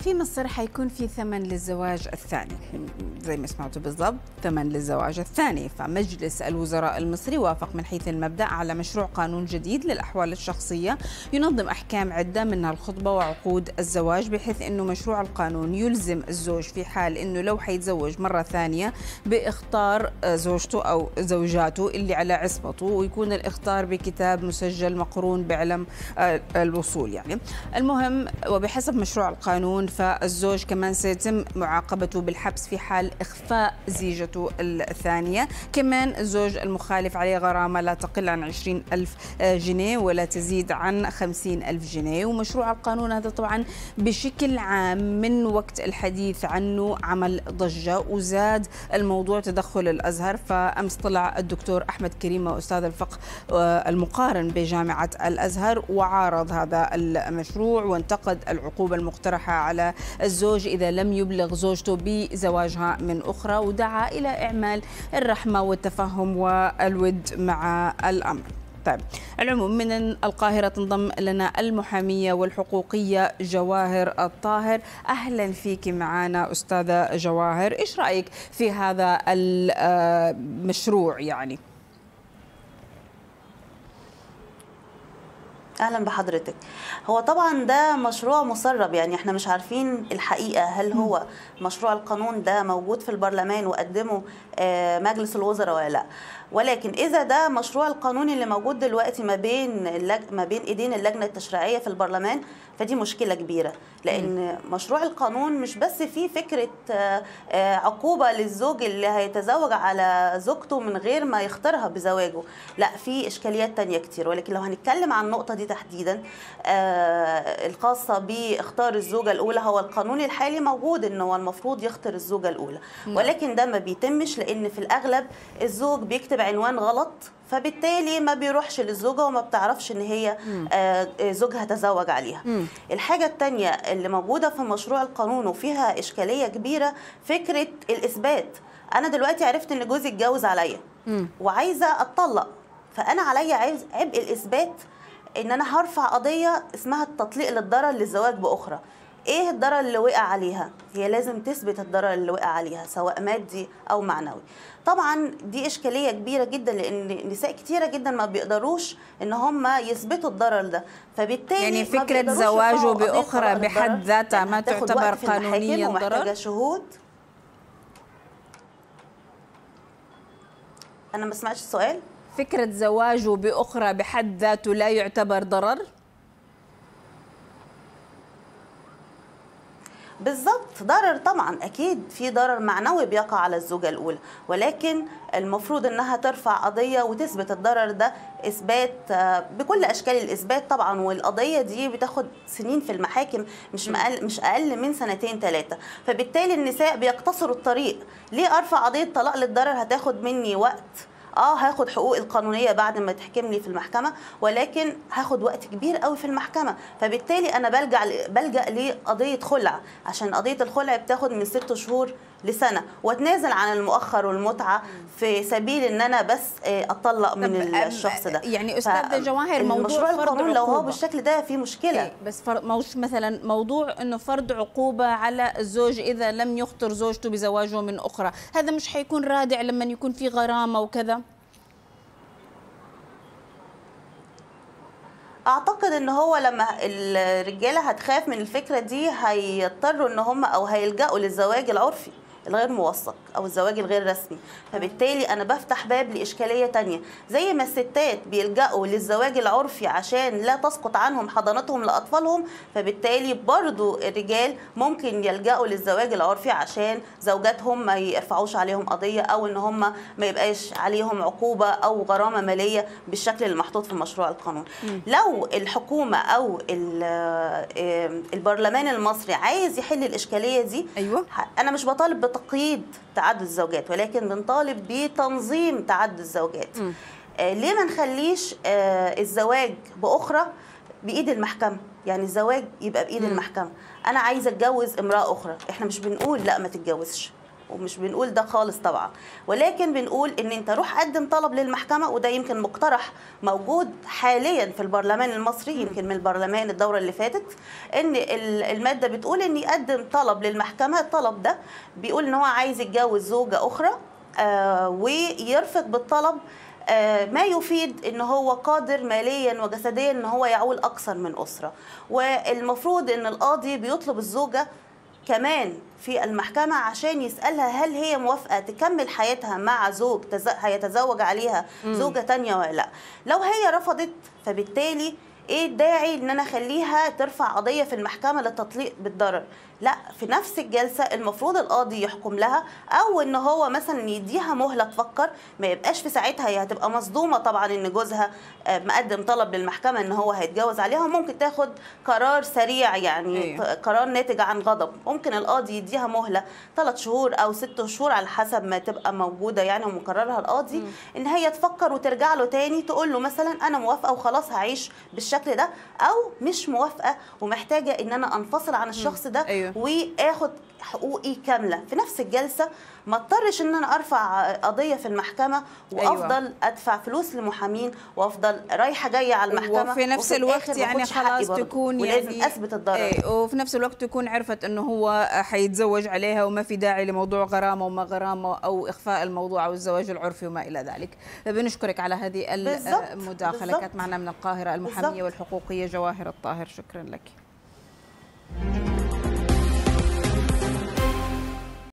في مصر حيكون في ثمن للزواج الثاني زي ما سمعتوا بالضبط ثمن للزواج الثاني فمجلس الوزراء المصري وافق من حيث المبدأ على مشروع قانون جديد للأحوال الشخصية ينظم أحكام عدة منها الخطبة وعقود الزواج بحيث أنه مشروع القانون يلزم الزوج في حال أنه لو حيتزوج مرة ثانية باختار زوجته أو زوجاته اللي على عصمته ويكون الاختار بكتاب مسجل مقرون بعلم الوصول يعني المهم وبحسب مشروع القانون فالزوج كمان سيتم معاقبته بالحبس في حال إخفاء زيجته الثانية كمان الزوج المخالف عليه غرامة لا تقل عن 20 ألف جنيه ولا تزيد عن 50 ألف جنيه ومشروع القانون هذا طبعا بشكل عام من وقت الحديث عنه عمل ضجة وزاد الموضوع تدخل الأزهر فأمس طلع الدكتور أحمد كريمة أستاذ الفقه المقارن بجامعة الأزهر وعارض هذا المشروع وانتقد العقوبة المقترحة على الزوج إذا لم يبلغ زوجته بزواجها من أخرى ودعا إلى إعمال الرحمة والتفهم والود مع الأمر طيب العموم من القاهرة تنضم لنا المحامية والحقوقية جواهر الطاهر أهلا فيك معنا أستاذة جواهر إيش رأيك في هذا المشروع يعني؟ اهلا بحضرتك هو طبعا ده مشروع مسرب يعني احنا مش عارفين الحقيقه هل هو مشروع القانون ده موجود في البرلمان وقدمه مجلس الوزراء ولا لا ولكن اذا ده مشروع القانون اللي موجود دلوقتي ما بين اللج... ما بين ايدين اللجنه التشريعيه في البرلمان فدي مشكله كبيره لان مشروع القانون مش بس فيه فكره عقوبه للزوج اللي هيتزوج على زوجته من غير ما يختارها بزواجه لا في اشكاليات تانية كتير ولكن لو هنتكلم عن النقطه دي تحديدا الخاصه باختار الزوجه الاولى هو القانون الحالي موجود ان هو المفروض يختار الزوجه الاولى ولكن ده ما بيتمش لان في الاغلب الزوج بيكتب عنوان غلط فبالتالي ما بيروحش للزوجة وما بتعرفش ان هي آه زوجها تزوج عليها مم. الحاجة التانية اللي موجودة في مشروع القانون وفيها إشكالية كبيرة فكرة الإثبات أنا دلوقتي عرفت ان جوزي اتجوز عليا وعايزة أتطلق فأنا عليا عبء الإثبات ان انا هرفع قضيه اسمها التطليق للضرر للزواج باخرى ايه الضرر اللي وقع عليها هي لازم تثبت الضرر اللي وقع عليها سواء مادي او معنوي طبعا دي اشكاليه كبيره جدا لان نساء كتيره جدا ما بيقدروش ان هم يثبتوا الضرر ده فبالتالي يعني فكره زواجه باخرى بحد ذاتها ما تعتبر قانونيا ضرر شهود انا ما سمعتش السؤال فكره زواجه باخرى بحد ذاته لا يعتبر ضرر بالظبط ضرر طبعا اكيد في ضرر معنوي بيقع على الزوجه الاولى ولكن المفروض انها ترفع قضيه وتثبت الضرر ده اثبات بكل اشكال الاثبات طبعا والقضيه دي بتاخد سنين في المحاكم مش مقل مش اقل من سنتين ثلاثه فبالتالي النساء بيقتصروا الطريق ليه ارفع قضيه طلاق للضرر هتاخد مني وقت اه هاخد حقوق القانونيه بعد ما تحكم لي في المحكمه ولكن هاخد وقت كبير قوي في المحكمه فبالتالي انا بلجا بلجا لقضيه خلع عشان قضيه الخلع بتاخد من ست شهور لسنه واتنازل عن المؤخر والمتعه في سبيل ان انا بس اتطلق من الشخص ده يعني استاذه جواهر موضوع مشروع القانون لو هو بالشكل ده في مشكله إيه بس موش مثلا موضوع انه فرض عقوبه على الزوج اذا لم يخطر زوجته بزواجه من اخرى هذا مش حيكون رادع لما يكون في غرامه وكذا اعتقد ان هو لما الرجاله هتخاف من الفكره دي هيضطروا ان هم او هيلجأوا للزواج العرفي الغير موثق او الزواج الغير رسمي فبالتالي انا بفتح باب لاشكاليه تانية زي ما الستات بيلجأوا للزواج العرفي عشان لا تسقط عنهم حضانتهم لاطفالهم فبالتالي برضو الرجال ممكن يلجأوا للزواج العرفي عشان زوجاتهم ما يرفعوش عليهم قضيه او ان هم ما يبقاش عليهم عقوبه او غرامه ماليه بالشكل اللي محطوط في مشروع القانون م. لو الحكومه او البرلمان المصري عايز يحل الاشكاليه دي أيوة. انا مش بطالب بتقييد تعدد الزوجات ولكن بنطالب بتنظيم تعدد الزوجات م. آه ليه ما نخليش آه الزواج باخرى بايد المحكمه يعني الزواج يبقى بايد م. المحكمه انا عايزه اتجوز امراه اخرى احنا مش بنقول لا ما تتجوزش ومش بنقول ده خالص طبعا ولكن بنقول ان انت روح قدم طلب للمحكمه وده يمكن مقترح موجود حاليا في البرلمان المصري يمكن من البرلمان الدوره اللي فاتت ان الماده بتقول ان يقدم طلب للمحكمه الطلب ده بيقول ان هو عايز يتجوز زوجه اخرى آه ويرفق بالطلب آه ما يفيد ان هو قادر ماليا وجسديا ان هو يعول اكثر من اسره والمفروض ان القاضي بيطلب الزوجه كمان في المحكمة عشان يسألها هل هي موافقة تكمل حياتها مع زوج هيتزوج عليها زوجة تانية ولا لا لو هي رفضت فبالتالي ايه الداعي ان انا اخليها ترفع قضيه في المحكمه للتطليق بالضرر لا في نفس الجلسه المفروض القاضي يحكم لها او ان هو مثلا يديها مهله تفكر ما يبقاش في ساعتها هي هتبقى مصدومه طبعا ان جوزها مقدم طلب للمحكمه ان هو هيتجوز عليها وممكن تاخد قرار سريع يعني أيوه. قرار ناتج عن غضب ممكن القاضي يديها مهله ثلاث شهور او ست شهور على حسب ما تبقى موجوده يعني ومقررها القاضي م. ان هي تفكر وترجع له تاني تقول له مثلا انا موافقه وخلاص هعيش بالشكل ده او مش موافقه ومحتاجه ان انا انفصل عن الشخص ده أيوه. واخد حقوقي كامله في نفس الجلسه ما اضطرش ان انا ارفع قضيه في المحكمه وافضل أيوة. ادفع فلوس لمحامين وافضل رايحه جايه على المحكمه وفي نفس وفي الوقت يعني خلاص تكون ولازم يعني اثبت الضرر ايه وفي نفس الوقت تكون عرفت انه هو حيتزوج عليها وما في داعي لموضوع غرامه وما غرامه او اخفاء الموضوع او الزواج العرفي وما الى ذلك بنشكرك على هذه المداخله كانت معنا من القاهره المحاميه بالزبط. والحقوقيه جواهر الطاهر شكرا لك